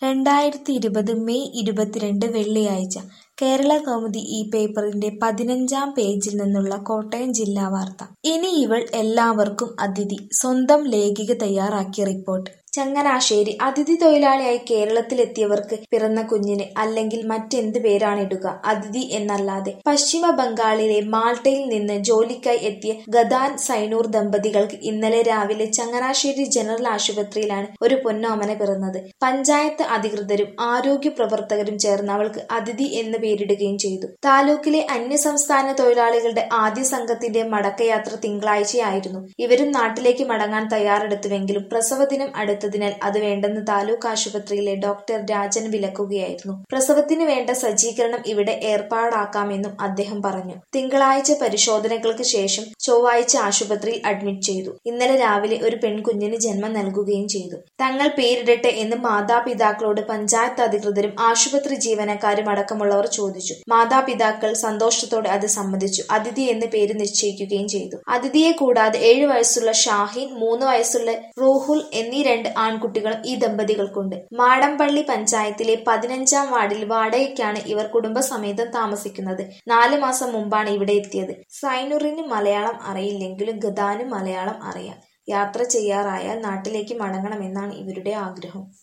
രണ്ടായിരത്തി ഇരുപത് മെയ് ഇരുപത്തിരണ്ട് വെള്ളിയാഴ്ച കേരളകൗമുദി ഈ പേപ്പറിന്റെ പതിനഞ്ചാം പേജിൽ നിന്നുള്ള കോട്ടയം ജില്ലാ വാർത്ത. ഇനി ഇവൾ എല്ലാവർക്കും അതിഥി സ്വന്തം ലേഖിക തയ്യാറാക്കിയ റിപ്പോർട്ട്. ചങ്ങനാശ്ശേരി അതിഥി തൊഴിലാളിയായി കേരളത്തിലെത്തിയവർക്ക് പിറന്ന കുഞ്ഞിന് അല്ലെങ്കിൽ മറ്റെന്ത് പേരാണിടുക അതിഥി എന്നല്ലാതെ. പശ്ചിമ ബംഗാളിലെ മാൾട്ടയിൽ നിന്ന് ജോലിക്കായി എത്തിയ ഗദാൻ സൈനൂർ ദമ്പതികൾക്ക് ഇന്നലെ രാവിലെ ചങ്ങനാശ്ശേരി ജനറൽ ആശുപത്രിയിലാണ് ഒരു പൊന്നോമന പിറന്നത്. പഞ്ചായത്ത് അധികൃതരും ആരോഗ്യ പ്രവർത്തകരും ചേർന്ന് അവൾക്ക് അതിഥി എന്ന് പേരിടുകയും ചെയ്തു. താലൂക്കിലെ അന്യസംസ്ഥാന തൊഴിലാളികളുടെ ആദ്യ സംഘത്തിന്റെ മടക്കയാത്ര തിങ്കളാഴ്ചയായിരുന്നു. ഇവരും നാട്ടിലേക്ക് മടങ്ങാൻ തയ്യാറെടുത്തുവെങ്കിലും പ്രസവദിനം അടുത്തതിനാൽ അത് വേണ്ടെന്ന് താലൂക്ക് ആശുപത്രിയിലെ ഡോക്ടർ രാജൻ വിലക്കുകയായിരുന്നു. പ്രസവത്തിന് വേണ്ട സജ്ജീകരണം ഇവിടെ ഏർപ്പാടാക്കാമെന്നും അദ്ദേഹം പറഞ്ഞു. തിങ്കളാഴ്ച പരിശോധനകൾക്ക് ശേഷം ചൊവ്വാഴ്ച ആശുപത്രിയിൽ അഡ്മിറ്റ് ചെയ്തു. ഇന്നലെ രാവിലെ ഒരു പെൺകുഞ്ഞിന് ജന്മം നൽകുകയും ചെയ്തു. തങ്ങൾ പേരിടട്ടെ എന്ന് മാതാപിതാക്കളോട് പഞ്ചായത്ത് അധികൃതരും ആശുപത്രി ജീവനക്കാരും അടക്കമുള്ളവർ ചോദിച്ചു. മാതാപിതാക്കൾ സന്തോഷത്തോടെ അത് സമ്മതിച്ചു. അതിഥി എന്ന് പേര് നിശ്ചയിക്കുകയും ചെയ്തു. അതിഥിയെ കൂടാതെ ഏഴു വയസ്സുള്ള ഷാഹിൻ, മൂന്ന് വയസ്സുള്ള റൂഹുൽ എന്നീ രണ്ട് ആൺകുട്ടികളും ഈ ദമ്പതികൾക്കുണ്ട്. മാടമ്പള്ളി പഞ്ചായത്തിലെ പതിനഞ്ചാം വാർഡിൽ വാടകയ്ക്കാണ് ഇവർ കുടുംബസമേതം താമസിക്കുന്നത്. നാല് മാസം മുമ്പാണ് ഇവിടെ എത്തിയത്. സൈനുറിന് മലയാളം അറിയില്ലെങ്കിലും ഗദാന് മലയാളം അറിയാം. യാത്ര ചെയ്യാറായാൽ നാട്ടിലേക്ക് മടങ്ങണമെന്നാണ് ഇവരുടെ ആഗ്രഹം.